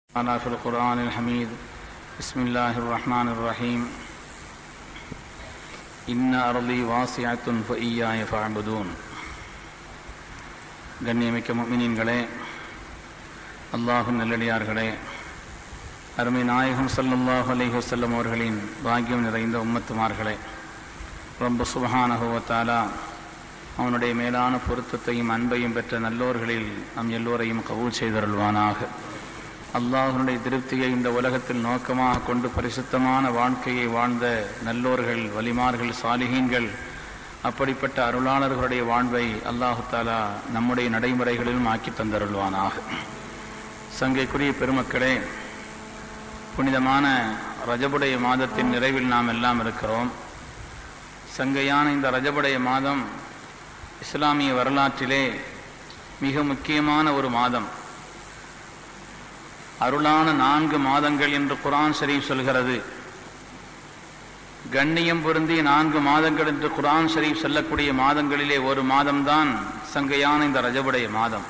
تعالى في القرآن الحميد بسم الله الرحمن الرحيم إن أرضي واسعة فإياي فاعبدون கண்ணியமிக்க முஃமினீன்களே அல்லாஹு நல்லடியார்களே அருமை நாயகம் ஸல்லல்லாஹு அலைஹி வஸல்லம் அவர்களின் பாக்கியம் நிறைந்த உம்மத்துமார்களே ரொம்ப சுபஹானஹு வ தஆலா அவனுடைய மேலான பொருத்தத்தையும் அன்பையும் பெற்ற நல்லோர்களில் நம் எல்லோரையும் கபூல் செய்தருள்வானாக அல்லாஹனுடைய திருப்தியை இந்த உலகத்தில் நோக்கமாக கொண்டு பரிசுத்தமான வாழ்க்கையை வாழ்ந்த நல்லோர்கள் வலிமார்கள் சாலிகீன்கள் அப்படிப்பட்ட அருளாளர்களுடைய வாழ்வை அல்லாஹு தாலா நம்முடைய நடைமுறைகளிலும் ஆக்கி தந்தருள்வானாக சங்கைக்குரிய பெருமக்களே புனிதமான ரஜபுடைய மாதத்தின் நிறைவில் நாம் எல்லாம் இருக்கிறோம் சங்கையான இந்த ரஜபுடைய மாதம் இஸ்லாமிய வரலாற்றிலே மிக முக்கியமான ஒரு மாதம் அருளான நான்கு மாதங்கள் என்று குரான் ஷரீப் சொல்கிறது கண்ணியம் பொருந்திய நான்கு மாதங்கள் என்று குரான் ஷரீப் சொல்லக்கூடிய மாதங்களிலே ஒரு மாதம்தான் சங்கையான இந்த ரஜபுடைய மாதம்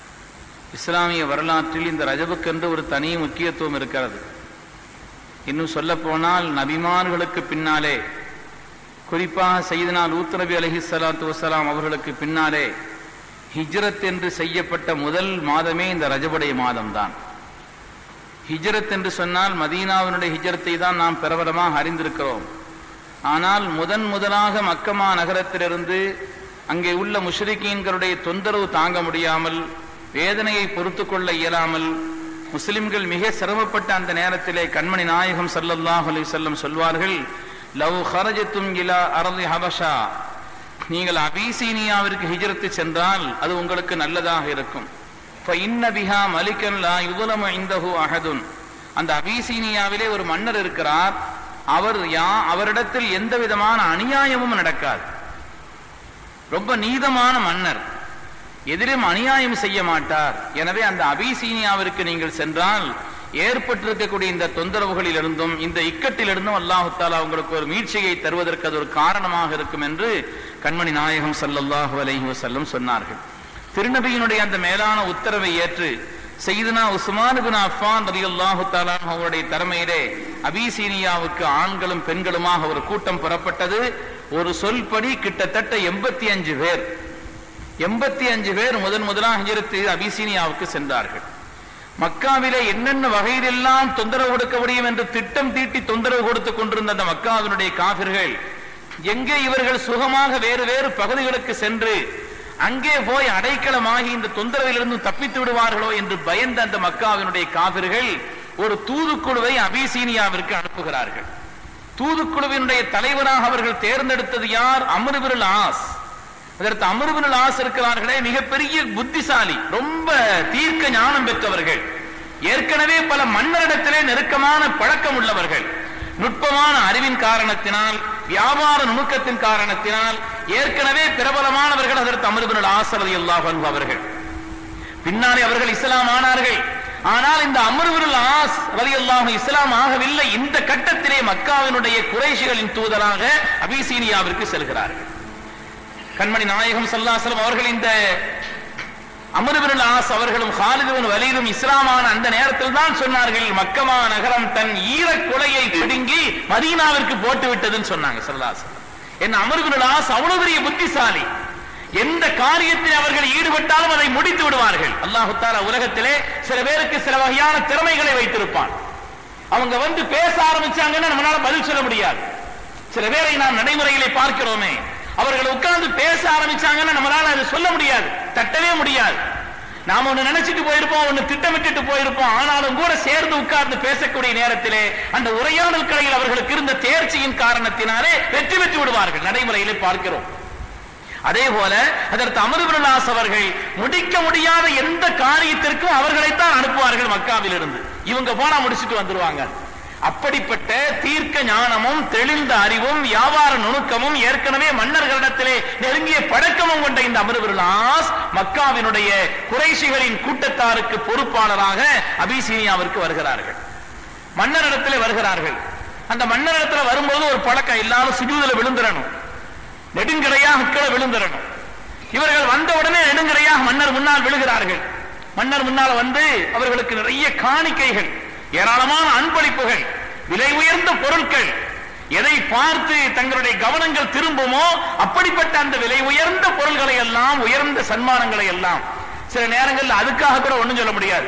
இஸ்லாமிய வரலாற்றில் இந்த ரஜபுக்கென்று ஒரு தனி முக்கியத்துவம் இருக்கிறது இன்னும் சொல்ல போனால் நபிமார்களுக்கு பின்னாலே குறிப்பாக செய்தனா லூத் நபி அலஹி சலாத்து வசலாம் அவர்களுக்கு பின்னாலே ஹிஜ்ரத் என்று செய்யப்பட்ட முதல் மாதமே இந்த ரஜபுடைய மாதம்தான் ஹிஜ்ரத் என்று சொன்னால் மதீனாவினுடைய ஹிஜரத்தை தான் நாம் பிரபலமாக அறிந்திருக்கிறோம் ஆனால் முதன் முதலாக மக்கமா நகரத்திலிருந்து அங்கே உள்ள முஷ்ரிகீன்களுடைய தொந்தரவு தாங்க முடியாமல் வேதனையை பொறுத்து கொள்ள இயலாமல் முஸ்லிம்கள் மிக சிரமப்பட்ட அந்த நேரத்திலே கண்மணி நாயகம் சல்லல்லாஹ் அலி செல்லம் சொல்வார்கள் லவ் ஹரஜத்தும் இலா அரதி ஹபஷா நீங்கள் அபிசீனியாவிற்கு ஹிஜரத்து சென்றால் அது உங்களுக்கு நல்லதாக இருக்கும் பிஹா மலிகன் லா யுதலம இந்தஹு அஹதுன் அந்த அபிசீனியாவிலே ஒரு மன்னர் இருக்கிறார் அவர் யா அவரிடத்தில் எந்த விதமான அநியாயமும் நடக்காது ரொம்ப நீதமான மன்னர் எதிரும் அநியாயம் செய்ய மாட்டார் எனவே அந்த அபிசீனியாவிற்கு நீங்கள் சென்றால் ஏற்பட்டிருக்கக்கூடிய இந்த தொந்தரவுகளில் இருந்தும் இந்த இக்கட்டிலிருந்தும் அல்லாஹு தாலா உங்களுக்கு ஒரு மீட்சியை தருவதற்கு அது ஒரு காரணமாக இருக்கும் என்று கண்மணி நாயகம் சல்லல்லாஹு அலைஹி வசல்லம் சொன்னார்கள் திருநபியினுடைய அந்த மேலான உத்தரவை ஏற்று செய்தனா உஸ்மான் பின் அஃபான் ரலியல்லாஹு தஆலா அவருடைய தலைமையிலே அபிசீனியாவுக்கு ஆண்களும் பெண்களுமாக ஒரு கூட்டம் புறப்பட்டது ஒரு சொல்படி கிட்டத்தட்ட எண்பத்தி அஞ்சு பேர் எண்பத்தி அஞ்சு பேர் முதன் முதலாக ஹிஜரத்து அபிசீனியாவுக்கு சென்றார்கள் மக்காவிலே என்னென்ன வகையிலெல்லாம் தொந்தரவு கொடுக்க முடியும் என்று திட்டம் தீட்டி தொந்தரவு கொடுத்துக் கொண்டிருந்த அந்த மக்காவினுடைய காபிர்கள் எங்கே இவர்கள் சுகமாக வேறு வேறு பகுதிகளுக்கு சென்று அங்கே போய் அடைக்கலமாகி இந்த தொந்தரவிலிருந்து தப்பித்து விடுவார்களோ என்று பயந்த அந்த மக்காவினுடைய காவிர்கள் ஒரு தூதுக்குழுவை அபிசீனியாவிற்கு அனுப்புகிறார்கள் தூதுக்குழுவினுடைய தலைவராக அவர்கள் தேர்ந்தெடுத்தது யார் அமருபிரல் ஆஸ் அதற்கு அமருபிரல் ஆஸ் இருக்கிறார்களே மிகப்பெரிய புத்திசாலி ரொம்ப தீர்க்க ஞானம் பெற்றவர்கள் ஏற்கனவே பல மன்னரிடத்திலே நெருக்கமான பழக்கம் உள்ளவர்கள் நுட்பமான அறிவின் காரணத்தினால் வியாபார நுணுக்கத்தின் காரணத்தினால் ஏற்கனவே பிரபலமானவர்கள் அதற்கு அமிர்தனுள் ஆசரதி அல்லாஹ் அவர்கள் பின்னாலே அவர்கள் இஸ்லாம் ஆனார்கள் ஆனால் இந்த அமர்வருள் ஆஸ் ரவி அல்லாஹ் இஸ்லாம் ஆகவில்லை இந்த கட்டத்திலே மக்காவினுடைய குறைஷிகளின் தூதராக அபிசீனியாவிற்கு செல்கிறார்கள் கண்மணி நாயகம் சல்லாசலம் அவர்கள் இந்த அமருபின் ஆஸ் அவர்களும் ஹாலிதுவன் வலிதும் இஸ்லாமான அந்த நேரத்தில் தான் சொன்னார்கள் மக்கமா நகரம் தன் ஈர கொலையை பிடுங்கி மதீனாவிற்கு போட்டு விட்டதுன்னு சொன்னாங்க சல்லாசலம் என்ன அமருபின் ஆஸ் அவ்வளவு பெரிய புத்திசாலி எந்த காரியத்தில் அவர்கள் ஈடுபட்டாலும் அதை முடித்து விடுவார்கள் அல்லாஹு தாலா உலகத்திலே சில பேருக்கு சில வகையான திறமைகளை வைத்திருப்பான் அவங்க வந்து பேச ஆரம்பிச்சாங்கன்னா நம்மளால பதில் சொல்ல முடியாது சில பேரை நாம் நடைமுறைகளை பார்க்கிறோமே அவர்கள் உட்கார்ந்து பேச ஆரம்பிச்சாங்கன்னா நம்மளால அதை சொல்ல முடியாது தட்டவே முடியாது நாம ஒண்ணு நினைச்சிட்டு போயிருப்போம் ஒண்ணு திட்டமிட்டு போயிருப்போம் ஆனாலும் கூட சேர்ந்து உட்கார்ந்து பேசக்கூடிய நேரத்திலே அந்த உரையாடல் கலையில் அவர்களுக்கு இருந்த தேர்ச்சியின் காரணத்தினாலே வெற்றி பெற்று விடுவார்கள் நடைமுறையிலே பார்க்கிறோம் அதே போல அதற்கு அமருபிரலாஸ் அவர்கள் முடிக்க முடியாத எந்த காரியத்திற்கும் அவர்களைத்தான் அனுப்புவார்கள் மக்காவில் இருந்து இவங்க போனா முடிச்சுட்டு வந்துருவாங்க அப்படிப்பட்ட தீர்க்க ஞானமும் தெளிந்த அறிவும் வியாபார நுணுக்கமும் ஏற்கனவே மன்னர்களிடத்திலே நெருங்கிய பழக்கமும் கொண்ட இந்த அமிர்தலாஸ் மக்காவினுடைய குறைசிகளின் கூட்டத்தாருக்கு பொறுப்பாளராக அபிசீனியாவிற்கு வருகிறார்கள் மன்னரிடத்திலே வருகிறார்கள் அந்த மன்னரிடத்துல வரும்போது ஒரு பழக்கம் எல்லாரும் சுஜூதில் விழுந்துடணும் நெடுங்கரையாக கீழே விழுந்துடணும் இவர்கள் வந்த உடனே நெடுங்கரையாக மன்னர் முன்னால் விழுகிறார்கள் மன்னர் முன்னால வந்து அவர்களுக்கு நிறைய காணிக்கைகள் ஏராளமான அன்பளிப்புகள் விலை உயர்ந்த பொருட்கள் எதை பார்த்து தங்களுடைய கவனங்கள் திரும்புமோ அப்படிப்பட்ட அந்த விலை உயர்ந்த பொருள்களை எல்லாம் உயர்ந்த சன்மானங்களை எல்லாம் சில நேரங்கள்ல அதுக்காக கூட ஒண்ணும் சொல்ல முடியாது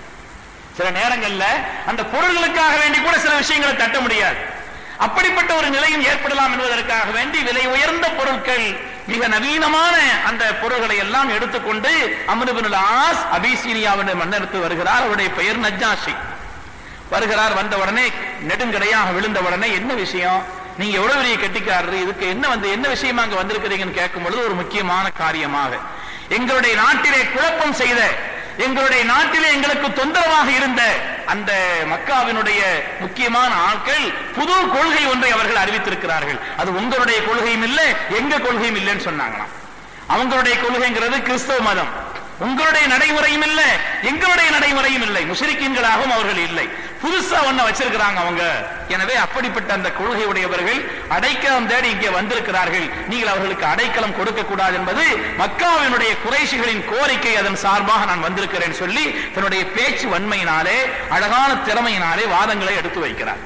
சில நேரங்கள்ல அந்த பொருள்களுக்காக வேண்டி கூட சில விஷயங்களை தட்ட முடியாது அப்படிப்பட்ட ஒரு நிலையும் ஏற்படலாம் என்பதற்காக வேண்டி விலை உயர்ந்த பொருட்கள் மிக நவீனமான அந்த பொருள்களை எல்லாம் எடுத்துக்கொண்டு அமருபின் ஆஸ் அபிசீனியாவுடைய மன்னருக்கு வருகிறார் அவருடைய பெயர் நஜ்ஜாஷி வருகிறார் வந்த உடனே நெடுங்கடையாக விழுந்த உடனே என்ன விஷயம் நீங்க எவ்வளவு பெரிய கெட்டிக்காரரு இதுக்கு என்ன வந்து என்ன விஷயமா அங்க வந்திருக்கிறீங்கன்னு கேட்கும் பொழுது ஒரு முக்கியமான காரியமாக எங்களுடைய நாட்டிலே குழப்பம் செய்த எங்களுடைய நாட்டிலே எங்களுக்கு தொந்தரவாக இருந்த அந்த மக்காவினுடைய முக்கியமான ஆட்கள் புது கொள்கை ஒன்றை அவர்கள் அறிவித்திருக்கிறார்கள் அது உங்களுடைய கொள்கையும் இல்லை எங்க கொள்கையும் இல்லைன்னு சொன்னாங்களாம் அவங்களுடைய கொள்கைங்கிறது கிறிஸ்தவ மதம் உங்களுடைய நடைமுறையும் இல்ல எங்களுடைய நடைமுறையும் இல்லை முஷரிக்கீன்களாகவும் அவர்கள் இல்லை புதுசா ஒண்ண வச்சிருக்கிறாங்க அவங்க எனவே அப்படிப்பட்ட அந்த கொள்கை உடையவர்கள் அடைக்கலம் தேடி இங்கே வந்திருக்கிறார்கள் நீங்கள் அவர்களுக்கு அடைக்கலம் கொடுக்க கூடாது என்பது மக்காவினுடைய குறைஷிகளின் கோரிக்கை அதன் சார்பாக நான் வந்திருக்கிறேன் சொல்லி தன்னுடைய பேச்சு வன்மையினாலே அழகான திறமையினாலே வாதங்களை எடுத்து வைக்கிறார்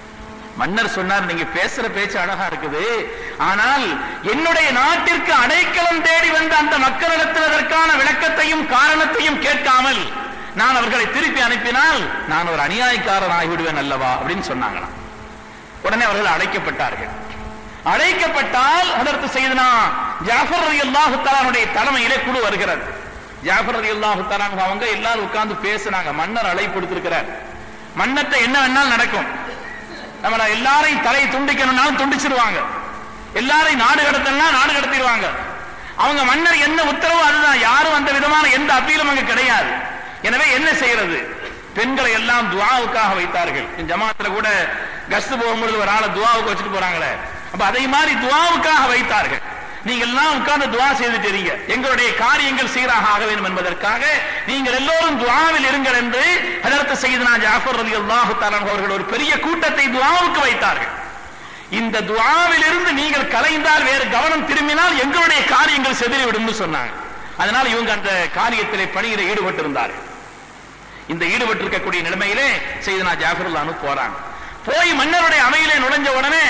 மன்னர் சொன்னார் நீங்க பேசுற பேச்சு அழகா இருக்குது ஆனால் என்னுடைய நாட்டிற்கு அடைக்கலம் தேடி வந்த அந்த மக்களிடத்தில் அதற்கான விளக்கத்தையும் காரணத்தையும் கேட்காமல் நான் அவர்களை திருப்பி அனுப்பினால் நான் ஒரு அநியாயக்காரன் ஆகிவிடுவேன் அல்லவா அப்படின்னு சொன்னாங்களாம் உடனே அவர்கள் அழைக்கப்பட்டார்கள் அழைக்கப்பட்டால் அதற்கு செய்தனா ஜாஃபர் அலி அல்லாஹு தலானுடைய தலைமையிலே குழு வருகிறது ஜாஃபர் அலி அல்லாஹு தலான் அவங்க எல்லாரும் உட்கார்ந்து பேசுனாங்க மன்னர் அழைப்பு கொடுத்திருக்கிறார் மன்னத்தை என்ன வேணாலும் நடக்கும் நம்ம எல்லாரையும் தலை துண்டிக்கணும்னாலும் துண்டிச்சிருவாங்க எல்லாரையும் நாடு கடத்தனா நாடு கடத்திடுவாங்க அவங்க மன்னர் என்ன உத்தரவோ அதுதான் யாரும் அந்த விதமான எந்த அப்பீலும் அங்க கிடையாது எனவே என்ன செய்யறது பெண்களை எல்லாம் துவாவுக்காக வைத்தார்கள் ஜமாத்துல கூட கஸ்து போகும்பொழுது ஒரு ஆளை துவாவுக்கு வச்சுட்டு போறாங்களே அப்ப அதை மாதிரி துவாவுக்காக வைத்தார்கள் நீங்க எல்லாம் உட்கார்ந்து துவா செய்துட்டீங்க எங்களுடைய காரியங்கள் சீராக ஆக வேண்டும் என்பதற்காக நீங்கள் எல்லோரும் துவாவில் இருங்கள் என்று அதற்கு செய்தனா ஜாஃபர் அலி அல்லாஹு அவர்கள் ஒரு பெரிய கூட்டத்தை துவாவுக்கு வைத்தார்கள் இந்த துவாவில் இருந்து நீங்கள் கலைந்தால் வேறு கவனம் திரும்பினால் எங்களுடைய காரியங்கள் செதறிவிடும் சொன்னாங்க அதனால இவங்க அந்த காரியத்திலே பணியில ஈடுபட்டிருந்தார்கள் இந்த ஈடுபட்டிருக்கக்கூடிய நிலைமையிலே செய்தனா ஜாஃபருல்லானு போறாங்க போய் மன்னருடைய அமையிலே நுழைஞ்ச உடனே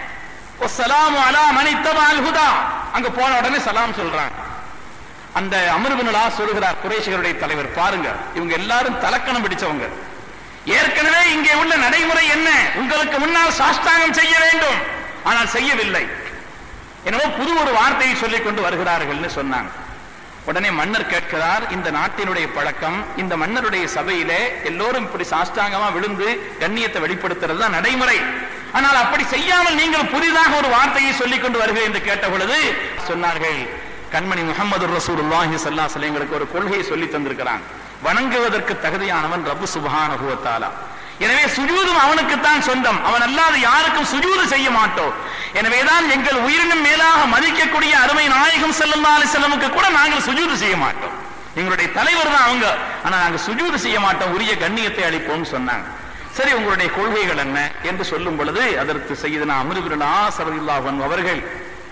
சலாம் அலா மணித்தபால் ஹுதா அங்க போன உடனே சலாம் சொல்றாங்க அந்த அமருபினலா சொல்கிறார் குறைஷிகளுடைய தலைவர் பாருங்க இவங்க எல்லாரும் தலக்கணம் பிடிச்சவங்க ஏற்கனவே இங்கே உள்ள நடைமுறை என்ன உங்களுக்கு முன்னால் சாஷ்டாங்கம் செய்ய வேண்டும் ஆனால் செய்யவில்லை எனவே புது ஒரு வார்த்தையை சொல்லிக் கொண்டு வருகிறார்கள்னு சொன்னாங்க உடனே மன்னர் கேட்கிறார் இந்த நாட்டினுடைய பழக்கம் இந்த மன்னருடைய சபையிலே எல்லோரும் இப்படி சாஷ்டாங்கமா விழுந்து கண்ணியத்தை வெளிப்படுத்துறது தான் நடைமுறை ஆனால் அப்படி செய்யாமல் நீங்கள் புதிதாக ஒரு வார்த்தையை சொல்லிக் கொண்டு வருகிறேன் என்று கேட்ட பொழுது சொன்னார்கள் கண்மணி முகமது ரசூலுல்லாஹி ஸல்லல்லாஹு அலைஹி எங்களுக்கு ஒரு கொள்கையை சொல்லி தந்திருக்கிறான் வணங்குவதற்கு தகுதியானவன் ரப்பு சுப்ஹானஹு வ தஆலா எனவே சுஜூதும் அவனுக்குத்தான் சொந்தம் அவன் அல்லாத யாருக்கும் சுஜூது செய்ய மாட்டோம் எனவேதான் எங்கள் உயிரினும் மேலாக மதிக்கக்கூடிய அருமை நாயகம் ஸல்லல்லாஹு அலைஹி வஸல்லமுக்கு கூட நாங்கள் சுஜூது செய்ய மாட்டோம் எங்களுடைய தலைவர் தான் அவங்க ஆனா நாங்க சுஜூது செய்ய மாட்டோம் உரிய கண்ணியத்தை அளிப்போம்னு சொன்னாங்க சரி உங்களுடைய கொள்கைகள் என்ன என்று சொல்லும் பொழுது அதற்கு செய்தனா அமிர்பிரலா சரதில்லாஹன் அவர்கள்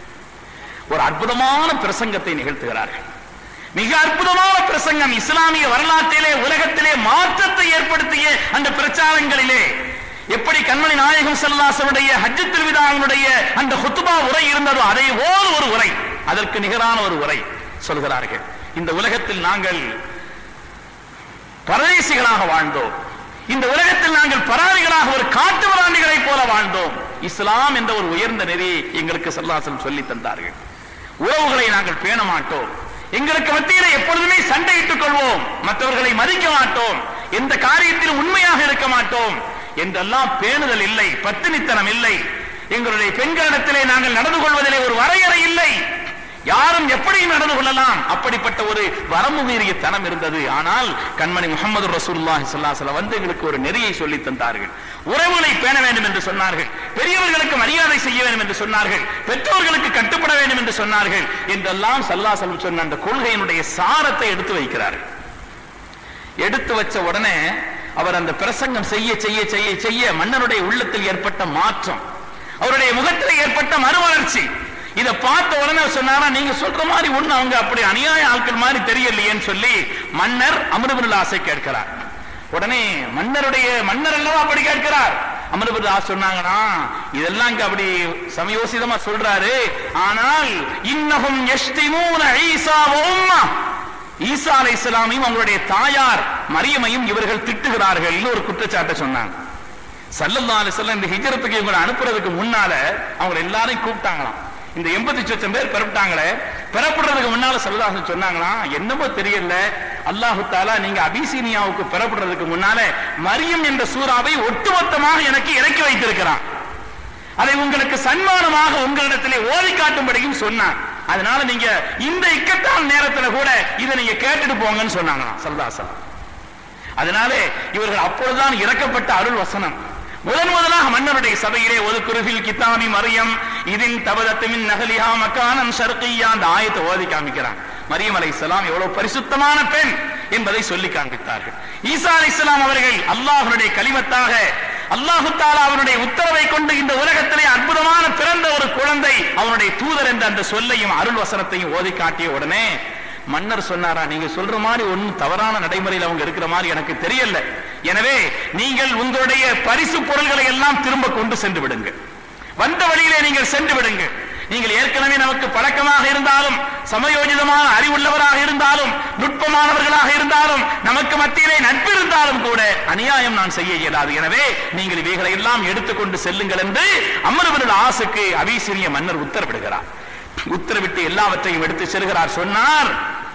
ஒரு அற்புதமான பிரசங்கத்தை நிகழ்த்துகிறார்கள் மிக அற்புதமான பிரசங்கம் இஸ்லாமிய வரலாற்றிலே உலகத்திலே மாற்றத்தை ஏற்படுத்திய அந்த பிரச்சாரங்களிலே எப்படி கண்மணி நாயகம் செல்லாசனுடைய ஹஜ்ஜத்தில் விதாவினுடைய அந்த ஹுத்துபா உரை இருந்ததோ அதே போல் ஒரு உரை அதற்கு நிகரான ஒரு உரை சொல்கிறார்கள் இந்த உலகத்தில் நாங்கள் பரதேசிகளாக வாழ்ந்தோம் இந்த உலகத்தில் நாங்கள் பராதிகளாக ஒரு காட்டு வராண்டிகளைப் போல வாழ்ந்தோம் இஸ்லாம் என்ற ஒரு உயர்ந்த நெறி எங்களுக்கு சல்லாசன் சொல்லி தந்தார்கள் உறவுகளை நாங்கள் பேண மாட்டோம் எங்களுக்கு மத்தியில் எப்பொழுதுமே சண்டையிட்டுக் கொள்வோம் மற்றவர்களை மதிக்க மாட்டோம் எந்த காரியத்திலும் உண்மையாக இருக்க மாட்டோம் என்றெல்லாம் பேணுதல் இல்லை பத்தினித்தனம் இல்லை எங்களுடைய பெண்களிடத்திலே நாங்கள் நடந்து கொள்வதிலே ஒரு வரையறை இல்லை யாரும் எப்படி நடந்து கொள்ளலாம் அப்படிப்பட்ட ஒரு வரம்பு மீறிய தனம் இருந்தது ஆனால் கண்மணி முகமது ரசூலுல்லாஹி ஸல்லல்லாஹு வந்து எங்களுக்கு ஒரு நெறியை சொல்லி தந்தார்கள் உறவுகளை பேண வேண்டும் என்று சொன்னார்கள் பெரியவர்களுக்கு மரியாதை செய்ய வேண்டும் என்று சொன்னார்கள் பெற்றோர்களுக்கு கட்டுப்பட வேண்டும் என்று சொன்னார்கள் என்றெல்லாம் சல்லா செல்வம் சொன்ன அந்த கொள்கையினுடைய சாரத்தை எடுத்து வைக்கிறார்கள் எடுத்து வச்ச உடனே அவர் அந்த பிரசங்கம் செய்ய செய்ய செய்ய செய்ய மன்னனுடைய உள்ளத்தில் ஏற்பட்ட மாற்றம் அவருடைய முகத்தில் ஏற்பட்ட மறுவளர்ச்சி இத பார்த்த உடனே சொன்னாரா நீங்க சொல்ற மாதிரி ஒண்ணு அவங்க அப்படி அநியாய ஆட்கள் மாதிரி தெரியலையேன்னு சொல்லி மன்னர் அமிர்தபுல் ஆசை கேட்கிறார் உடனே மன்னருடைய மன்னர் அல்லவா அப்படி கேட்கிறார் அமிர்தபுல் ஆசை சொன்னாங்கன்னா இதெல்லாம் இங்க அப்படி சமயோசிதமா சொல்றாரு ஆனால் இன்னகும் எஷ்டிமூன ஈசா உம்மா ஈசா அலை இஸ்லாமையும் அவங்களுடைய தாயார் மரியமையும் இவர்கள் திட்டுகிறார்கள் ஒரு குற்றச்சாட்டை சொன்னாங்க சல்லல்லா அலிஸ்லாம் இந்த ஹிஜரத்துக்கு இவங்களை அனுப்புறதுக்கு முன்னால அவங்க எல்லாரையும் கூப்பிட்டாங்களாம் இந்த எண்பத்தி சொச்சம் பேர் பெறப்பட்டாங்களே பெறப்படுறதுக்கு முன்னால சல்லாஹ் சொன்னாங்களாம் என்னமோ தெரியல அல்லாஹு தாலா நீங்க அபிசீனியாவுக்கு பெறப்படுறதுக்கு முன்னால மரியம் என்ற சூறாவை ஒட்டுமொத்தமாக எனக்கு இறக்கி வைத்திருக்கிறான் அதை உங்களுக்கு சன்மானமாக உங்களிடத்திலே ஓதி காட்டும்படியும் சொன்னான் அதனால நீங்க இந்த இக்கட்டான நேரத்துல கூட இதை நீங்க கேட்டுட்டு போங்கன்னு சொன்னாங்களாம் சல்லாசலம் அதனாலே இவர்கள் அப்பொழுதுதான் இறக்கப்பட்ட அருள் வசனம் முதன் முதலாக மன்னருடைய சபையிலே ஒரு குருகில் கித்தாமி மரியம் இதின் தபதத்துமின் நகலிஹா மக்கானம் ஷர்கியா அந்த ஆயத்தை ஓதி காமிக்கிறாங்க மரியம் அலை எவ்வளவு பரிசுத்தமான பெண் என்பதை சொல்லி காண்பித்தார்கள் ஈசா அலை அவர்கள் அல்லாஹனுடைய கலிமத்தாக அல்லாஹு தாலா அவனுடைய உத்தரவை கொண்டு இந்த உலகத்திலே அற்புதமான பிறந்த ஒரு குழந்தை அவனுடைய தூதர் என்ற அந்த சொல்லையும் அருள் வசனத்தையும் ஓதி காட்டிய உடனே மன்னர் சொன்னாரா நீங்க சொல்ற மாதிரி ஒன்னும் தவறான நடைமுறையில் அவங்க இருக்கிற மாதிரி எனக்கு தெரியல எனவே நீங்கள் உங்களுடைய பரிசு பொருள்களை எல்லாம் திரும்ப கொண்டு சென்று விடுங்க வந்த வழியிலே நீங்கள் சென்று விடுங்க நீங்கள் ஏற்கனவே நமக்கு பழக்கமாக இருந்தாலும் சமயோஜிதமான அறிவுள்ளவராக இருந்தாலும் நுட்பமானவர்களாக இருந்தாலும் நமக்கு மத்தியிலே நட்பு இருந்தாலும் கூட அநியாயம் நான் செய்ய இயலாது எனவே நீங்கள் இவைகளை எல்லாம் எடுத்துக்கொண்டு செல்லுங்கள் என்று அமர்வர்கள் ஆசுக்கு அபிசீனிய மன்னர் உத்தரவிடுகிறார் உத்தரவிட்டு எல்லாவற்றையும் எடுத்து செல்கிறார் சொன்னார்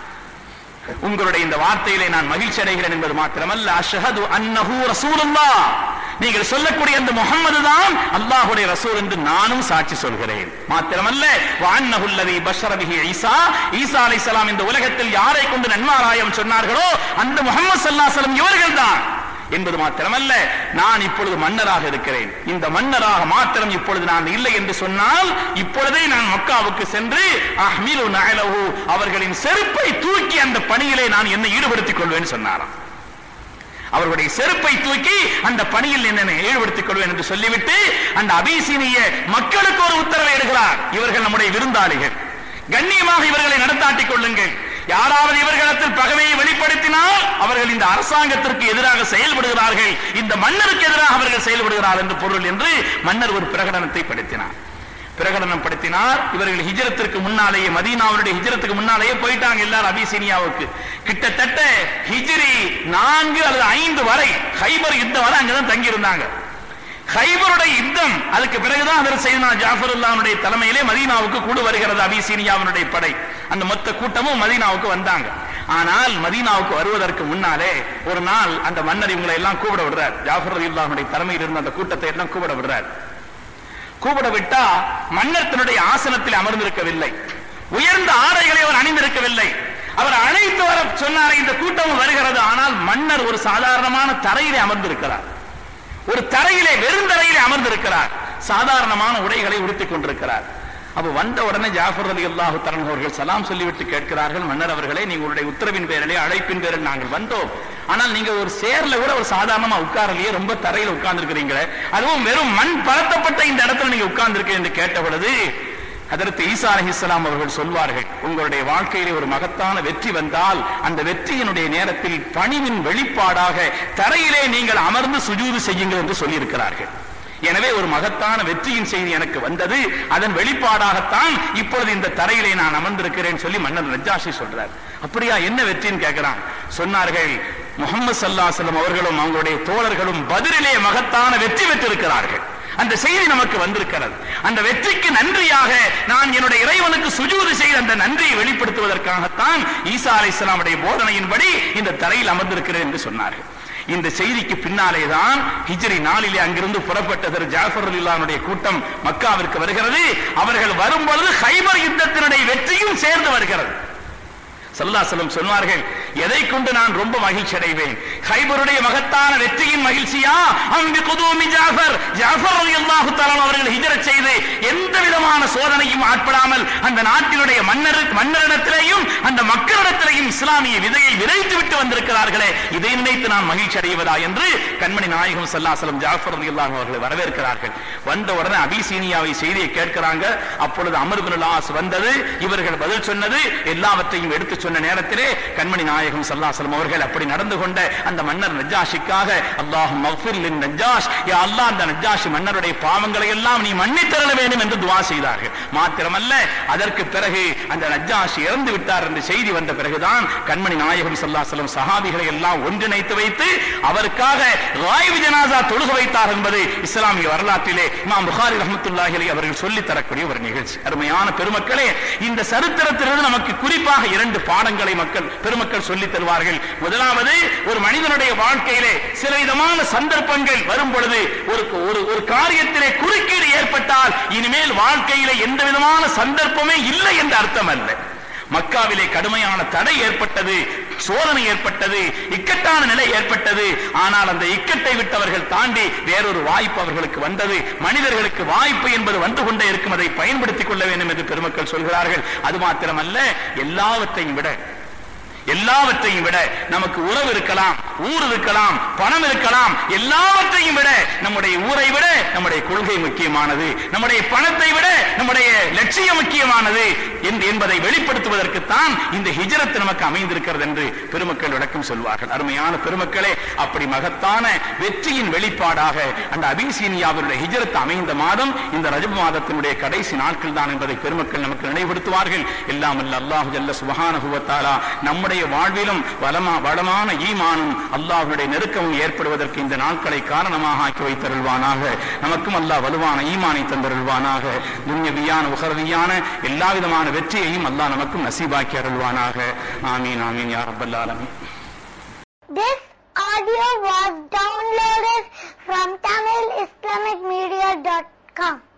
உங்களுடைய இந்த வார்த்தையிலே நான் மகிழ்ச்சி அடைகிறேன் என்பது மாத்திரமல்ல அஷ்ஹது அன்னஹு ரசூலுல்லாஹ் நீங்கள் சொல்லக்கூடிய அந்த முகம்மது தான் அல்லாஹுடைய ரசூல் என்று நானும் சாட்சி சொல்கிறேன் மாத்திரமல்ல வான்னஹுல்லதி பஷரபிஹி ஈசா ஈசா அலைஹிஸ்ஸலாம் இந்த உலகத்தில் யாரை கொண்டு நன்மாராயம் சொன்னார்களோ அந்த முகமது ஸல்லல்லாஹு அலைஹி வஸல்லம் இவர்கள்தான் என்பது மாத்திரமல்ல நான் இப்பொழுது மன்னராக இருக்கிறேன் இந்த மன்னராக மாத்திரம் இப்பொழுது நான் இல்லை என்று சொன்னால் இப்பொழுதே நான் மக்காவுக்கு சென்று அஹ்மிலு நஅலஹு அவர்களின் செருப்பை தூக்கி அந்த பணியிலே நான் என்னை ஈடுபடுத்திக் கொள்வேன் சொன்னாராம் அவர்களுடைய செருப்பை தூக்கி அந்த பணியில் என்னை ஈடுபடுத்திக் கொள்வேன் என்று சொல்லிவிட்டு அந்த அபிசீனிய மக்களுக்கு ஒரு உத்தரவை இடுகிறார் இவர்கள் நம்முடைய விருந்தாளிகள் கண்ணியமாக இவர்களை நடத்தாட்டிக் கொள்ளுங்கள் யாராவது இவர்களிடத்தில் பகமையை வெளிப்படுத்தினால் அவர்கள் இந்த அரசாங்கத்திற்கு எதிராக செயல்படுகிறார்கள் இந்த மன்னருக்கு எதிராக அவர்கள் செயல்படுகிறார்கள் என்று பொருள் என்று மன்னர் ஒரு பிரகடனத்தை படுத்தினார் பிரகடனம் படுத்தினார் இவர்கள் ஹிஜரத்திற்கு முன்னாலேயே மதீனாவுடைய ஹிஜரத்துக்கு முன்னாலேயே போயிட்டாங்க எல்லாரும் அபிசீனியாவுக்கு கிட்டத்தட்ட ஹிஜ்ரி நான்கு அல்லது ஐந்து வரை ஹைபர் யுத்தம் வரை அங்கதான் தங்கி இருந்தாங்க ஹைபருடைய யுத்தம் அதுக்கு பிறகுதான் அதர் செய்தனா ஜாஃபருல்லாவுடைய தலைமையிலே மதீனாவுக்கு கூடு வருகிறது அபிசீனியாவினுடைய படை அந்த மொத்த கூட்டமும் மதீனாவுக்கு வந்தாங்க ஆனால் மதீனாவுக்கு வருவதற்கு முன்னாலே ஒரு நாள் அந்த மன்னர் இவங்களை எல்லாம் கூப்பிட விடுறார் ஜாஃபர் ரலியல்லாஹுடைய தலைமையில் இருந்த அந்த கூட்டத்தை எல்லாம் கூப்பிட விடுறார் கூப்பிட விட்டா மன்னர் தன்னுடைய ஆசனத்தில் அமர்ந்திருக்கவில்லை உயர்ந்த ஆடைகளை அவர் அணிந்திருக்கவில்லை அவர் அழைத்து வர சொன்னார் இந்த கூட்டம் வருகிறது ஆனால் மன்னர் ஒரு சாதாரணமான தரையிலே அமர்ந்திருக்கிறார் ஒரு தரையிலே வெறுந்தரையிலே அமர்ந்திருக்கிறார் சாதாரணமான உடைகளை உடுத்திக் கொண்டிருக்கிறார் அப்ப வந்த உடனே ஜாஃபர் அலி அல்லாஹு தரன் அவர்கள் சலாம் சொல்லிவிட்டு கேட்கிறார்கள் மன்னர் அவர்களே நீங்களுடைய உத்தரவின் பேரிலே அழைப்பின் பேரில் நாங்கள் வந்தோம் ஆனால் நீங்க ஒரு சேர்ல கூட ஒரு சாதாரணமா உட்காரலையே ரொம்ப தரையில உட்கார்ந்துருக்கிறீங்களே அதுவும் வெறும் மண் பரத்தப்பட்ட இந்த இடத்துல நீங்க உட்கார்ந்துருக்கீங்க என்று கேட்ட பொழுது அதற்கு ஈசா அலிஹிஸ்லாம் அவர்கள் சொல்வார்கள் உங்களுடைய வாழ்க்கையிலே ஒரு மகத்தான வெற்றி வந்தால் அந்த வெற்றியினுடைய நேரத்தில் பணிவின் வெளிப்பாடாக தரையிலே நீங்கள் அமர்ந்து சுஜூது செய்யுங்கள் என்று சொல்லியிருக்கிறார்கள் எனவே ஒரு மகத்தான வெற்றியின் செய்தி எனக்கு வந்தது அதன் வெளிப்பாடாகத்தான் இப்பொழுது இந்த தரையிலே நான் அமர்ந்திருக்கிறேன் சொல்லி மன்னர் நஜாஷி சொல்றார் அப்படியா என்ன வெற்றின்னு கேட்கிறான் சொன்னார்கள் முகமது சல்லாசலம் அவர்களும் அவங்களுடைய தோழர்களும் பதிலிலே மகத்தான வெற்றி பெற்றிருக்கிறார்கள் அந்த செய்தி நமக்கு வந்திருக்கிறது அந்த வெற்றிக்கு நன்றியாக நான் என்னுடைய இறைவனுக்கு சுஜூது செய்த அந்த நன்றியை வெளிப்படுத்துவதற்காகத்தான் ஈசா அலை இஸ்லாமுடைய போதனையின்படி இந்த தரையில் அமர்ந்திருக்கிறேன் என்று சொன்னார்கள் இந்த செய்திக்கு பின்னாலே தான் ஹிஜ்ரி நாளிலே அங்கிருந்து புறப்பட்டதர் ஜாஃபர் அலில்லானுடைய கூட்டம் மக்காவிற்கு வருகிறது அவர்கள் வரும்பொழுது ஹைபர் யுத்தத்தினுடைய வெற்றியும் சேர்ந்து வருகிறது சல்லாசலம் சொன்னார்கள் எதை கொண்டு நான் ரொம்ப மகிழ்ச்சி அடைவேன் ஹைபருடைய மகத்தான வெற்றியின் மகிழ்ச்சியா அம்பி குதூமி ஜாஃபர் ஜாஃபர் ரலியல்லாஹு தஆலா அவர்கள் ஹிஜ்ரத் செய்து எந்த விதமான சோதனையும் ஆட்படாமல் அந்த நாட்டினுடைய மன்னர் மன்னரிடத்திலேயும் அந்த மக்களிடத்திலேயும் இஸ்லாமிய விதையை விதைத்து விட்டு வந்திருக்கிறார்களே இதை நினைத்து நான் மகிழ்ச்சி அடைவதா என்று கண்மணி நாயகம் ஸல்லல்லாஹு ஜாஃபர் ரலியல்லாஹு அவர்களை வரவேற்கிறார்கள் வந்த உடனே அபிசீனியாவை செய்தியை கேட்கிறாங்க அப்பொழுது அமர் பின் லாஸ் வந்தது இவர்கள் பதில் சொன்னது எல்லாவற்றையும் எடுத்து சொன்ன நேரத்திலே கண்மணி நாயகம் ஸல்லல்லாஹு அவர்கள் அப்படி நடந்து கொண்ட அந்த மன்னர் நஜ்ஜாஷிக்காக அல்லாஹ் மஃபிர் லின் நஜ்ஜாஷ் யா அல்லாஹ் அந்த நஜ்ஜாஷி மன்னருடைய பாவங்களை எல்லாம் நீ மன்னித்தருள வேண்டும் என்று துவா செய்தார்கள் மாத்திரமல்ல அதற்கு பிறகு அந்த நஜ்ஜாஷி இறந்து விட்டார் என்ற செய்தி வந்த பிறகுதான் கண்மணி நாயகம் ஸல்லல்லாஹு அலைஹி வஸல்லம் சஹாபிகளை எல்லாம் ஒன்றிணைத்து வைத்து அவருக்காக ராய்வு ஜனாசா தொழுக வைத்தார் என்பது இஸ்லாமிய வரலாற்றிலே இமாம் புகாரி ரஹ்மத்துல்லாஹி அலைஹி அவர்கள் சொல்லித் தரக்கூடிய ஒரு நிகழ்ச்சி அருமையான பெருமக்களே இந்த சரித்திரத்திலிருந்து நமக்கு குறிப்பாக இரண்டு பாடங்களை மக்கள் பெருமக்கள் சொல்லித் தருவார்கள் முதலாவது ஒரு மனிதனுடைய வாழ்க்கையிலே சில விதமான சந்தர்ப்பங்கள் வரும் பொழுது ஒரு ஒரு ஒரு காரியத்திலே குறுக்கீடு ஏற்பட்டால் இனிமேல் வாழ்க்கையிலே எந்த விதமான சந்தர்ப்பமே இல்லை என்ற அர்த்தம் அல்ல மக்காவிலே கடுமையான தடை ஏற்பட்டது சோதனை ஏற்பட்டது இக்கட்டான நிலை ஏற்பட்டது ஆனால் அந்த இக்கட்டை விட்டவர்கள் தாண்டி வேறொரு வாய்ப்பு அவர்களுக்கு வந்தது மனிதர்களுக்கு வாய்ப்பு என்பது வந்து கொண்டே இருக்கும் அதை பயன்படுத்திக் கொள்ள வேண்டும் என்று பெருமக்கள் சொல்கிறார்கள் அது மாத்திரமல்ல எல்லாவற்றையும் விட எல்லாவற்றையும் விட நமக்கு உறவு இருக்கலாம் ஊர் இருக்கலாம் பணம் இருக்கலாம் எல்லாவற்றையும் விட நம்முடைய ஊரை விட நம்முடைய கொள்கை முக்கியமானது நம்முடைய பணத்தை விட நம்முடைய லட்சியம் முக்கியமானது என்று- என்பதை வெளிப்படுத்துவதற்குத்தான் இந்த ஹிஜரத் நமக்கு அமைந்திருக்கிறது என்று பெருமக்கள் விளக்கம் சொல்வார்கள் அருமையான பெருமக்களே அப்படி மகத்தான வெற்றியின் வெளிப்பாடாக அந்த அபிசீனியாவினுடைய ஹிஜரத் அமைந்த மாதம் இந்த ரஜப் மாதத்தினுடைய கடைசி நாட்கள் தான் என்பதை பெருமக்கள் நமக்கு நினைவுபடுத்துவார்கள் எல்லாம் அல்ல அல்லாஹு ஜல்ல சுபஹானஹு வ தஆலா நம்முடைய வாழ்விலும் வளமா வளமான ஈமானும் அல்லாஹ்வுடைய நெருக்கமும் ஏற்படுவதற்கு இந்த நாட்களை காரணமாக ஆக்கி வைத்தருள்வானாக நமக்கும் அல்லாஹ் வலுவான ஈமானை தந்தருள்வானாக துன்யவியான உகரவியான எல்லா விதமான வெற்றியையும் அல்லாஹ் நமக்கும் நசீபாக்கி அருள்வானாக ஆமீன் ஆமீன் யா ரப்பல் ஆலமீன் This audio was downloaded from TamilIslamicMedia.com.